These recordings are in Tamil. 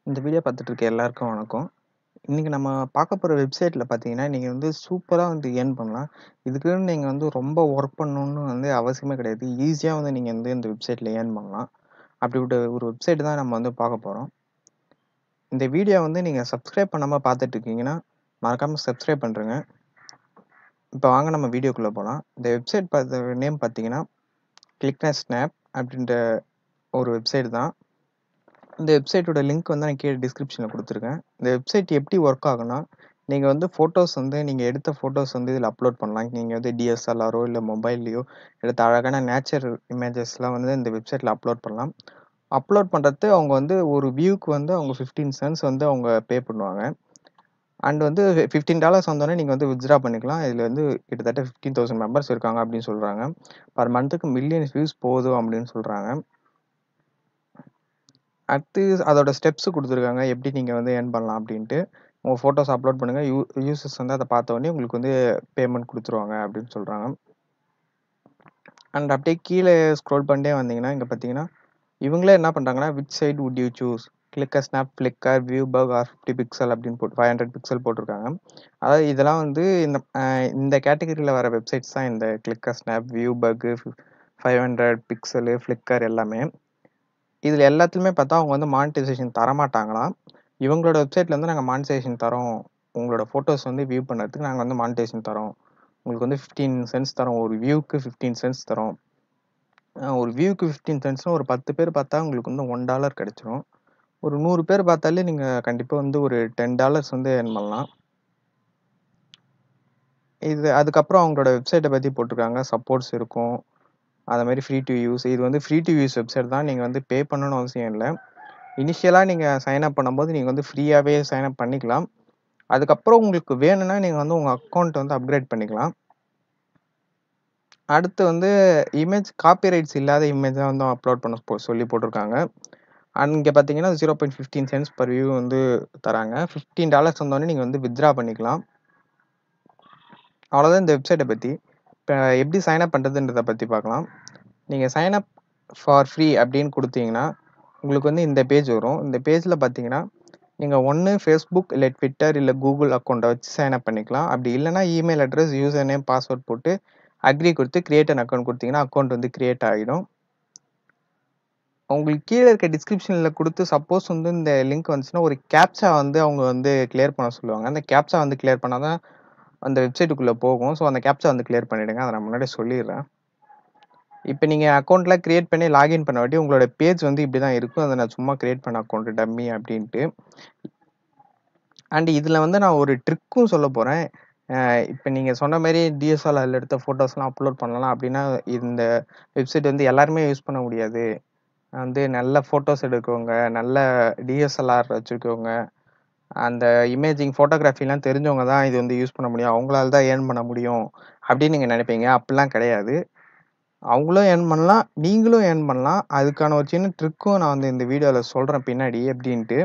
இந்த வீடியோ பார்த்துட்டு இருக்க எல்லாருக்கும் வணக்கம். இன்னைக்கு நம்ம பார்க்க போற வெப்சைட்ல பார்த்தீங்கன்னா, நீங்க வந்து சூப்பரா வந்து ஏர்ன் பண்ணலாம். இதுக்குன்னு நீங்க வந்து ரொம்ப ஒர்க் பண்ணணும்னு வந்து அவசியமே கிடையாது. ஈஸியா வந்து நீங்க வந்து இந்த வெப்சைட்ல ஏர்ன் பண்ணலாம். அப்படிப்பட்ட ஒரு வெப்சைட் தான் நம்ம வந்து பார்க்க போறோம். இந்த வீடியோ வந்து நீங்க சப்ஸ்கிரைப் பண்ணாம பார்த்துட்டு இருக்கீங்கன்னா, மறக்காம சப்ஸ்கிரைப் பண்ருங்க. இப்போ வாங்க நம்ம வீடியோக்குள்ள போலாம். இந்த வெப்சைட் பார்த்த நேம் பார்த்தீங்கன்னா, கிளிக் அண்ட் ஸ்னாப் அப்படின்ற ஒரு வெப்சைட் தான். இந்த வெப்சைட்டோட லிங்க் வந்து நான் கீழே டிஸ்கிரிப்ஷனில் கொடுத்துருக்கேன். இந்த வெப்சைட் எப்படி ஒர்க் ஆகும்னா, நீங்கள் வந்து ஃபோட்டோஸ் வந்து நீங்கள் எடுத்த ஃபோட்டோஸ் வந்து இதில் அப்லோட் பண்ணலாம். நீங்கள் வந்து டிஎஸ்எல்ஆரோ இல்லை மொபைல்லையோ எடுத்த அழகான நேச்சர் இமேஜஸ்லாம் வந்து இந்த வெப்சைட்டில் அப்லோட் பண்ணலாம். அப்லோட் பண்ணுறது அவங்க வந்து ஒரு வியூக்கு வந்து அவங்க ஃபிஃப்டீன் சென்ஸ் வந்து அவங்க பே பண்ணுவாங்க. அண்ட் வந்து ஃபிஃப்டீன் டாலர்ஸ் வந்தோடனே நீங்கள் வந்து வித்ட்ரா பண்ணிக்கலாம். இதில் வந்து கிட்டத்தட்ட ஃபிஃப்டீன் தௌசண்ட் மெம்பர்ஸ் இருக்காங்க அப்படின்னு சொல்கிறாங்க. பர் மந்த்துக்கு மில்லியன்ஸ் வியூஸ் போதும் அப்படின்னு சொல்கிறாங்க. அடுத்து அதோட ஸ்டெப்ஸ் கொடுத்துருக்காங்க. எப்படி நீங்கள் வந்து ஏர்ன் பண்ணலாம் அப்படின்ட்டு. உங்கள் ஃபோட்டோஸ் அப்லோட் பண்ணுங்கள். யூ யூசர்ஸ் வந்து அதை பார்த்த உடனே உங்களுக்கு வந்து பேமெண்ட் கொடுத்துருவாங்க அப்படின்னு சொல்கிறாங்க. அண்ட் அப்படியே கீழே ஸ்க்ரோல் பண்ணிட்டே வந்தீங்கன்னா, இங்கே பார்த்தீங்கன்னா, இவங்களே என்ன பண்ணுறாங்கன்னா, which site would you choose Clickasnap Flickr ViewBug or fifty pixel அப்படின்னு போட்டு ஃபைவ் ஹண்ட்ரட் பிக்சல் போட்டிருக்காங்க. அதாவது இதெல்லாம் வந்து இந்த இந்த கேட்டகரியில் வர வெப்சைட்ஸ் தான் இந்த Clickasnap ViewBug five hundred pixel Flickr எல்லாமே. இதில் எல்லாத்துலேயுமே பார்த்தா அவங்க வந்து மானிட்டைசேஷன் தரமாட்டாங்களாம். இவங்களோட வெப்சைட்டில் வந்து நாங்கள் மானிட்டைசேஷன் தரோம். உங்களோட ஃபோட்டோஸ் வந்து வியூ பண்ணுறதுக்கு நாங்கள் வந்து மானிட்டைசேஷன் தரோம். உங்களுக்கு வந்து ஃபிஃப்டீன் சென்ஸ் தரோம். ஒரு வியூக்கு ஃபிஃப்டீன் சென்ஸ் தரோம். ஒரு வியூக்கு ஃபிஃப்டீன் சென்ஸ்னால் ஒரு பத்து பேர் பார்த்தா உங்களுக்கு வந்து ஒன் டாலர் கிடச்சிரும். ஒரு நூறு பேர் பார்த்தாலே நீங்கள் கண்டிப்பாக வந்து ஒரு டென் டாலர்ஸ் வந்து ஏர்ன் பண்ணலாம். இது அதுக்கப்புறம் அவங்களோட வெப்சைட்டை பற்றி போட்டிருக்காங்க. சப்போர்ட்ஸ் இருக்கும். அது மாதிரி ஃப்ரீ டு யூஸ். இது வந்து ஃப்ரீ டு யூஸ் வெப்சைட் தான். நீங்கள் வந்து பே பண்ணணும்னு அவசியம் இல்லை. இனிஷியலாக நீங்கள் சைன் அப் பண்ணும்போது நீங்கள் வந்து ஃப்ரீயாகவே சைன் அப் பண்ணிக்கலாம். அதுக்கப்புறம் உங்களுக்கு வேணும்னா நீங்கள் வந்து உங்கள் அக்கௌண்ட் வந்து அப்கிரேட் பண்ணிக்கலாம். அடுத்து வந்து இமேஜ் காப்பிரைட்ஸ் இல்லாத இமேஜ் தான் வந்து அப்லோட் பண்ண போ சொல்லி போட்டிருக்காங்க. அண்ட் இங்கே பார்த்தீங்கன்னா, zero point fifteen cents per view வந்து தராங்க. ஃபிஃப்டீன் டாலர்ஸ் வந்தோடனே நீங்கள் வந்து வித்ட்ரா பண்ணிக்கலாம். அவ்வளோதான் இந்த வெப்சைட்டை பற்றி. இப்போ எப்படி சைன் அப் பண்ணுறதுன்றத பற்றி பார்க்கலாம். நீங்கள் சைன் அப் ஃபார் ஃப்ரீ அப்படின்னு கொடுத்தீங்கன்னா, உங்களுக்கு வந்து இந்த பேஜ் வரும். இந்த பேஜில் பார்த்தீங்கன்னா, நீங்கள் ஒன்று ஃபேஸ்புக் இல்லை ட்விட்டர் இல்லை கூகுள் அக்கௌண்ட்டை வச்சு சைன் அப் பண்ணிக்கலாம். அப்படி இல்லைனா email address, user name, password போட்டு அக்ரி கொடுத்து கிரியேட் அன் அக்கௌண்ட் கொடுத்தீங்கன்னா அக்கௌண்ட் வந்து கிரியேட் ஆகிடும். உங்களுக்கு கீழே இருக்க டிஸ்கிரிப்ஷனில் கொடுத்து சப்போஸ் வந்து இந்த லிங்க் வந்துச்சுன்னா ஒரு கேப்சா வந்து அவங்க வந்து கிளியர் பண்ண சொல்லுவாங்க. அந்த கேப்சா வந்து கிளியர் பண்ணால் தான் அந்த வெப்சைட்டுக்குள்ளே போகும். ஸோ அந்த கேப்சா வந்து கிளியர் பண்ணிவிடுங்க. அதை நான் முன்னாடியே சொல்லிடுறேன். இப்போ நீங்கள் அக்கௌண்ட்லாம் கிரியேட் பண்ணி லாகின் பண்ண வாட்டி உங்களோட பேஜ் வந்து இப்படி தான் இருக்கும். அதை நான் சும்மா கிரியேட் பண்ண அக்கௌண்ட் டம்மி அப்படின்ட்டு. அண்ட் இதில் வந்து நான் ஒரு ட்ரிக்கும் சொல்ல போகிறேன். இப்போ நீங்கள் சொன்ன மாதிரி டிஎஸ்எல்ஆரில் எடுத்த ஃபோட்டோஸ்லாம் அப்லோட் பண்ணலாம் அப்படின்னா இந்த வெப்சைட் வந்து எல்லாருமே யூஸ் பண்ண முடியாது. வந்து நல்ல ஃபோட்டோஸ் எடுக்கிறவங்க, நல்ல டிஎஸ்எல்ஆர் வச்சுருக்கவங்க, அந்த இமேஜிங் ஃபோட்டோகிராஃபிலாம் தெரிஞ்சவங்க தான் இது வந்து யூஸ் பண்ண முடியும். அவங்களால தான் ஏர்ன் பண்ண முடியும் அப்படின்னு நீங்கள் நினைப்பீங்க. அப்படிலாம் கிடையாது. அவங்களும் ஏர்ன் பண்ணலாம். நீங்களும் ஏர்ன் பண்ணலாம். அதுக்கான ஒரு சின்ன ட்ரிக்கும் நான் வந்து இந்த வீடியோவில் சொல்கிறேன் பின்னாடி எப்படின்ட்டு.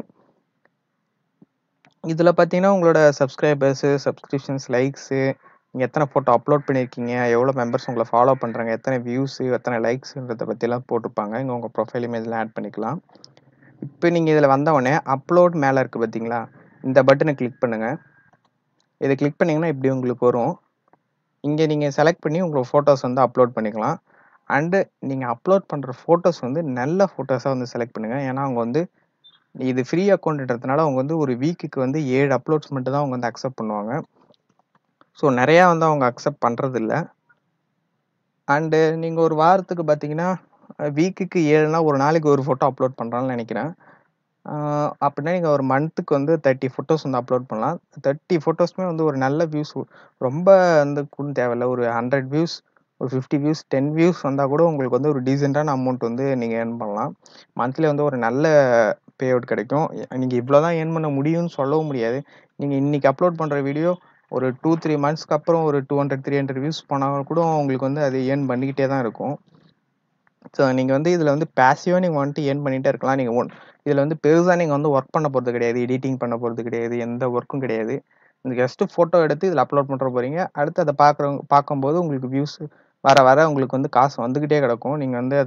இதில் பார்த்தீங்கன்னா, உங்களோட சப்ஸ்கிரைபர்ஸு, சப்ஸ்கிரிப்ஷன்ஸ், லைக்ஸு, நீங்கள் எத்தனை ஃபோட்டோ அப்லோட் பண்ணியிருக்கீங்க, எவ்வளோ மெம்பர்ஸ் உங்களை ஃபாலோ பண்ணுறாங்க, எத்தனை வியூஸு, எத்தனை லைக்ஸுன்றத பற்றிலாம் போட்டிருப்பாங்க. இங்கே உங்கள் ப்ரொஃபைல் இமேஜ்லாம் ஆட் பண்ணிக்கலாம். இப்போ நீங்கள் இதில் வந்தவுடனே அப்லோட் மேலே இருக்குது பார்த்தீங்களா? இந்த பட்டனை கிளிக் பண்ணுங்கள். இதை கிளிக் பண்ணிங்கன்னா இப்படி உங்களுக்கு வரும். இங்கே நீங்கள் செலக்ட் பண்ணி உங்கள் ஃபோட்டோஸ் வந்து அப்லோட் பண்ணிக்கலாம். அண்டு நீங்கள் அப்லோட் பண்ணுற ஃபோட்டோஸ் வந்து நல்ல ஃபோட்டோஸாக வந்து செலக்ட் பண்ணுங்கள். ஏன்னா அவங்க வந்து இது ஃப்ரீ அக்கௌண்ட்ன்றதுனால அவங்க வந்து ஒரு வீக்குக்கு வந்து 7 அப்லோட்ஸ் மட்டும் தான் அவங்க வந்து அக்செப்ட் பண்ணுவாங்க. ஸோ நிறையா வந்து அவங்க அக்செப்ட் பண்ணுறதில்ல. அண்டு நீங்கள் ஒரு வாரத்துக்கு பார்த்தீங்கன்னா, வீக்குக்கு 7னா ஒரு நாளைக்கு ஒரு ஃபோட்டோ அப்லோட் பண்ணுறாங்கன்னு நினைக்கிறேன். அப்படின்னா நீங்கள் ஒரு மந்த்துக்கு வந்து 30 ஃபோட்டோஸ் வந்து அப்லோட் பண்ணலாம். 30 ஃபோட்டோஸுமே வந்து ஒரு நல்ல வியூஸ் ரொம்ப வந்து கூட தேவையில்ல. ஒரு 100 வியூஸ், ஒரு 50 வியூஸ், 10 வியூஸ் வந்தால் கூட உங்களுக்கு வந்து ஒரு டீசென்ட்டான அமௌண்ட் வந்து நீங்கள் ஏர்ன் பண்ணலாம். மந்த்லி வந்து ஒரு நல்ல பே அவுட் கிடைக்கும். நீங்கள் இவ்வளோ தான் ஏர்ன் பண்ண முடியும்னு சொல்லவும் முடியாது. நீங்கள் இன்றைக்கி அப்லோட் பண்ணுற வீடியோ ஒரு 2, 3 மந்த்ஸ்க்கு அப்புறம் ஒரு 200, 300 வியூஸ் போனால் கூட உங்களுக்கு வந்து அது ஏர்ன் பண்ணிக்கிட்டே தான் இருக்கும். ஸோ நீங்கள் வந்து இதில் வந்து பேசிவாக நீங்கள் வந்துட்டு ஏர்ன் பண்ணிகிட்டே இருக்கலாம். நீங்கள் ஒன் இதில் வந்து பெருசாக நீங்கள் வந்து ஒர்க் பண்ண போகிறது கிடையாது. எடிட்டிங் பண்ண போகிறது கிடையாது. எந்த ஒர்க்கும் கிடையாது. இந்த ஜஸ்ட்டு ஃபோட்டோ எடுத்து இதில் அப்லோட் பண்ணுற போகிறீங்க. அடுத்து அதை பார்க்குறவங்க பார்க்கும்போது உங்களுக்கு வியூஸ் வர வர உங்களுக்கு வந்து காசு வந்துக்கிட்டே கிடக்கும். நீங்கள் வந்து அதை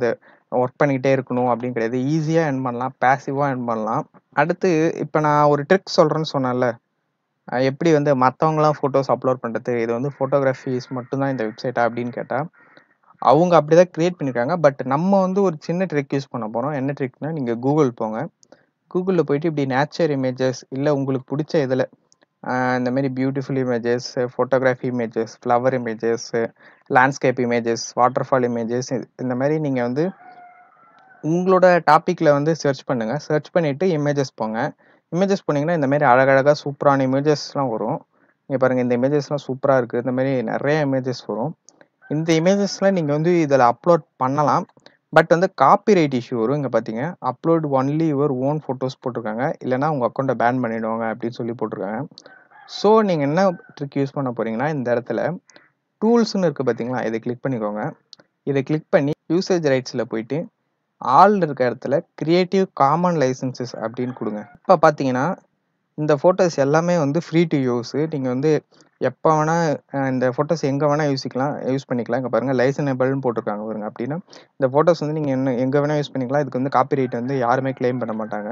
ஒர்க் பண்ணிக்கிட்டே இருக்கணும் அப்படின்னு கிடையாது ஈஸியாக earn பண்ணலாம் பேசிவாக earn பண்ணலாம் அடுத்து இப்போ நான் ஒரு ட்ரிக் சொல்கிறேன்னு சொன்னேன்ல அஹ் எப்படி வந்து மற்றவங்களாம் ஃபோட்டோஸ் அப்லோட் பண்ணுறது இது வந்து ஃபோட்டோகிராஃபிஸ் மட்டும்தான் இந்த வெப்சைட்டா அப்படின்னு கேட்டால் அவங்க அப்படி தான் க்ரியேட் பண்ணியிருக்காங்க பட் நம்ம வந்து ஒரு சின்ன ட்ரிக் யூஸ் பண்ண போகிறோம் என்ன ட்ரிக்னா நீங்கள் கூகுள் போங்க கூகுளில் போயிட்டு இப்படி நேச்சர் இமேஜஸ் இல்லை உங்களுக்கு பிடிச்ச இதில் இந்த மாதிரி beautiful images photography images flower images landscape images waterfall images இந்த மாதிரி நீங்கள் வந்து உங்களோட டாப்பிக்கில் வந்து சர்ச் பண்ணுங்கள் சர்ச் பண்ணிவிட்டு இமேஜஸ் போங்க இமேஜஸ் போனீங்கன்னா இந்த மாதிரி அழகழகாக சூப்பரான இமேஜஸ்லாம் வரும் இங்கே பாருங்கள் இந்த இமேஜஸ்லாம் சூப்பராக இருக்குது இந்த மாதிரி நிறைய இமேஜஸ் வரும் இந்த இமேஜஸ்லாம் நீங்கள் வந்து இதில் அப்லோட் பண்ணலாம் பட் வந்து காப்பிரைட் இஷ்யூ வரும் இங்கே பார்த்தீங்க upload only your own photos போட்டிருக்காங்க இல்லைனா உங்கள் அக்கௌண்ட்டை பேன் பண்ணிடுவாங்க அப்படின்னு சொல்லி போட்டிருக்காங்க ஸோ நீங்கள் என்ன ட்ரிக் யூஸ் பண்ண போகிறீங்கன்னா இந்த இடத்துல டூல்ஸ்னு இருக்குது பார்த்தீங்களா இதை கிளிக் பண்ணிக்கோங்க இதை கிளிக் பண்ணி யூசேஜ் ரைட்ஸில் போயிட்டு ஆல் இருக்க இடத்துல கிரியேட்டிவ் காமன் லைசன்சஸ் அப்படின்னு கொடுங்க இப்போ பார்த்தீங்கன்னா இந்த ஃபோட்டோஸ் எல்லாமே வந்து ஃப்ரீ டு யூஸு நீங்கள் வந்து எப்போ வேணால் இந்த ஃபோட்டோஸ் எங்கே வேணால் யூஸிக்கலாம் யூஸ் பண்ணிக்கலாம் இங்கே பாருங்கள் லைசனபிள்னு போட்டிருக்காங்க பாருங்க அப்படின்னா இந்த ஃபோட்டோஸ் வந்து நீங்கள் என்ன எங்கே வேணால் யூஸ் பண்ணிக்கலாம் இதுக்கு வந்து காப்பிரைட் வந்து யாருமே கிளைம் பண்ண மாட்டாங்க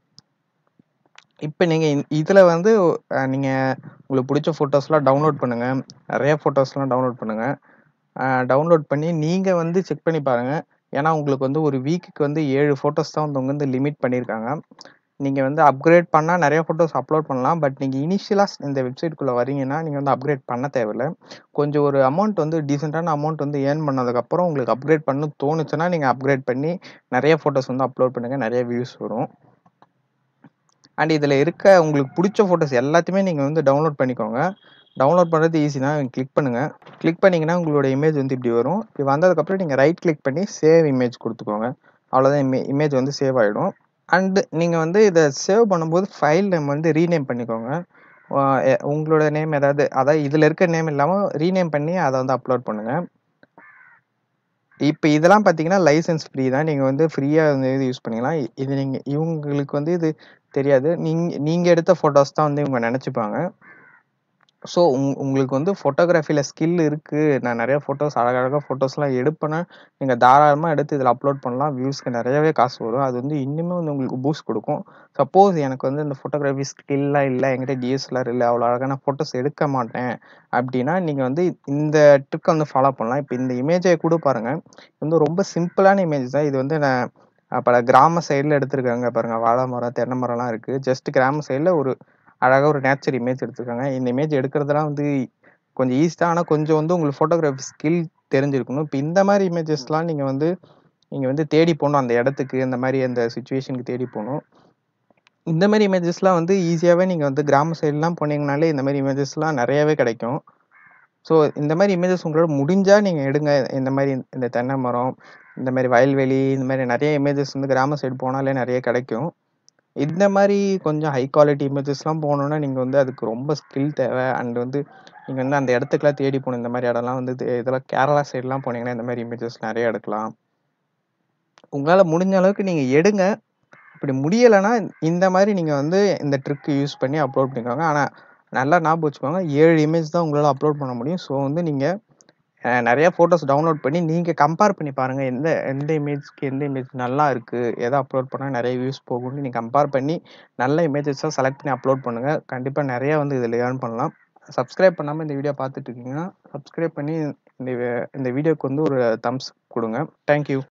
இப்போ நீங்கள் இதில் வந்து நீங்கள் உங்களுக்கு பிடிச்ச ஃபோட்டோஸ்லாம் டவுன்லோட் பண்ணுங்கள் நிறைய ஃபோட்டோஸ்லாம் டவுன்லோட் பண்ணுங்கள் டவுன்லோட் பண்ணி நீங்கள் வந்து செக் பண்ணி பாருங்கள் ஏன்னா உங்களுக்கு வந்து ஒரு வீக்குக்கு வந்து ஏழு ஃபோட்டோஸ் தான் வந்து அவங்க வந்து லிமிட் பண்ணியிருக்காங்க நீங்கள் வந்து அப்கிரேட் பண்ணால் நிறைய ஃபோட்டோஸ் அப்லோட் பண்ணலாம் பட் நீங்கள் இனிஷியலாக இந்த வெப்சைட்குள்ளே வரீங்கன்னா நீங்கள் வந்து அப்கிரேட் பண்ண தேவையில்ல கொஞ்சம் ஒரு அமௌண்ட் வந்து டீசெண்டான அமௌண்ட் வந்து ஏர்ன் பண்ணதுக்கப்புறம் உங்களுக்கு அப்கிரேட் பண்ண தோணுச்சுன்னா நீங்கள் அப்கிரேட் பண்ணி நிறைய ஃபோட்டோஸ் வந்து அப்லோட் பண்ணுங்கள் நிறைய வியூஸ் வரும் அண்ட் இதில் இருக்க உங்களுக்கு பிடிச்ச ஃபோட்டோஸ் எல்லாத்தையுமே நீங்கள் வந்து டவுன்லோட் பண்ணிக்கோங்க டவுன்லோட் பண்ணுறது ஈஸி தான் கிளிக் பண்ணுங்கள் கிளிக் பண்ணிங்கன்னா உங்களோட இமேஜ் வந்து இப்படி வரும் இப்படி வந்ததுக்கப்புறம் நீங்கள் ரைட் கிளிக் பண்ணி சேவ் இமேஜ் கொடுத்துக்கோங்க அவ்வளோதான் இமே இமேஜ் வந்து சேவ் ஆகிடும் அண்டு நீங்கள் வந்து இதை சேவ் பண்ணும்போது ஃபைல் நேம் வந்து ரீநேம் பண்ணிக்கோங்க உங்களோட நேம் ஏதாவது அதாவது இதில் இருக்க நேம் இல்லாமல் ரீநேம் பண்ணி அதை வந்து அப்லோட் பண்ணுங்கள் இப்போ இதெல்லாம் பார்த்தீங்கன்னா லைசன்ஸ் ஃப்ரீ தான் நீங்கள் வந்து ஃப்ரீயாக வந்து இது யூஸ் பண்ணிக்கலாம் இது நீங்கள் இவங்களுக்கு வந்து இது தெரியாது நீங்கள் நீங்கள் எடுத்த ஃபோட்டோஸ் தான் வந்து இவங்க நினச்சிப்பாங்க ஸோ உங் உங்களுக்கு வந்து ஃபோட்டோகிராஃபியில் ஸ்கில் இருக்குது நான் நிறைய ஃபோட்டோஸ் அழகழகாக ஃபோட்டோஸ்லாம் எடுப்பேன்னா நீங்கள் தாராளமாக எடுத்து இதில் அப்லோட் பண்ணலாம் வியூஸ்க்கு நிறையவே காசு வரும் அது வந்து இன்னுமே வந்து உங்களுக்கு பூஸ்ட் கொடுக்கும் சப்போஸ் எனக்கு வந்து இந்த ஃபோட்டோகிராஃபி ஸ்கில்லாம் இல்லை என்கிட்ட டிஎஸ்எல்ஆர் இல்லை அவ்வளோ அழகான ஃபோட்டோஸ் எடுக்க மாட்டேன் அப்படின்னா நீங்கள் வந்து இந்த ட்ரிக் வந்து ஃபாலோ பண்ணலாம் இப்போ இந்த இமேஜை கூட பாருங்கள் இது வந்து ரொம்ப சிம்பிளான இமேஜ் தான் இது வந்து நான் பல கிராம சைடில் எடுத்திருக்காங்க பாருங்கள் வாழை மரம் தென்னை மரம்லாம் இருக்குது ஜஸ்ட் கிராம சைடில் ஒரு அழகாக ஒரு நேச்சர் இமேஜ் எடுத்திருக்காங்க இந்த இமேஜ் எடுக்கிறதுலாம் வந்து கொஞ்சம் ஈஸி தான் ஆனால் கொஞ்சம் வந்து உங்களுக்கு ஃபோட்டோகிராஃபி ஸ்கில் தெரிஞ்சிருக்கணும் இப்போ இந்த மாதிரி இமேஜஸ்லாம் நீங்கள் வந்து நீங்கள் வந்து தேடி போகணும் அந்த இடத்துக்கு இந்த மாதிரி அந்த சுச்சுவேஷனுக்கு தேடி போகணும் இந்த மாதிரி இமேஜஸ்லாம் வந்து ஈஸியாகவே நீங்கள் வந்து கிராம சைட்லாம் போனீங்கனாலே இந்த மாதிரி இமேஜஸ்லாம் நிறையவே கிடைக்கும் ஸோ இந்த மாதிரி இமேஜஸ் உங்களோட முடிஞ்சால் நீங்கள் எடுங்க இந்த மாதிரி இந்த தென்னை மரம் இந்த மாதிரி வயல்வெளி இந்த மாதிரி நிறைய இமேஜஸ் வந்து கிராம சைடு போனாலே நிறைய கிடைக்கும் இந்த மாதிரி கொஞ்சம் ஹை குவாலிட்டி இமேஜஸ்லாம் போகணுன்னா நீங்கள் வந்து அதுக்கு ரொம்ப ஸ்கில் தேவை அண்ட் வந்து நீங்கள் வந்து அந்த இடத்துக்குலாம் தேடி போகணும் இந்த மாதிரி இடம்லாம் வந்து இதெல்லாம் கேரளா சைட்லாம் போனீங்கன்னா இந்த மாதிரி இமேஜஸ் நிறைய எடுக்கலாம் உங்களால் முடிஞ்ச அளவுக்கு நீங்கள் எடுங்க அப்படி முடியலைன்னா இந்த மாதிரி நீங்கள் வந்து இந்த ட்ரிக் யூஸ் பண்ணி அப்லோட் பண்ணிக்கோங்க ஆனால் நல்லா ஞாபகம் வச்சுக்கோங்க ஏழு இமேஜ் தான் உங்களால் அப்லோட் பண்ண முடியும் ஸோ வந்து நீங்கள் நிறைய ஃபோட்டோஸ் டவுன்லோட் பண்ணி நீங்கள் கம்பேர் பண்ணி பாருங்கள் எந்த எந்த இமேஜ்க்கு எந்த இமேஜ் நல்லா இருக்குது எதை அப்லோட் பண்ணால் நிறைய வியூஸ் போகும்னு நீங்கள் கம்பேர் பண்ணி நல்ல இமேஜஸாக செலக்ட் பண்ணி அப்லோட் பண்ணுங்கள் கண்டிப்பாக நிறையா வந்து இதில் ஏர்ன் பண்ணலாம் சப்ஸ்கிரைப் பண்ணாமல் இந்த வீடியோ பார்த்துட்டு இருக்கீங்கன்னா சப்ஸ்கிரைப் பண்ணி இந்த இந்த வீடியோக்கு வந்து ஒரு தம்ஸ் கொடுங்க தேங்க்யூ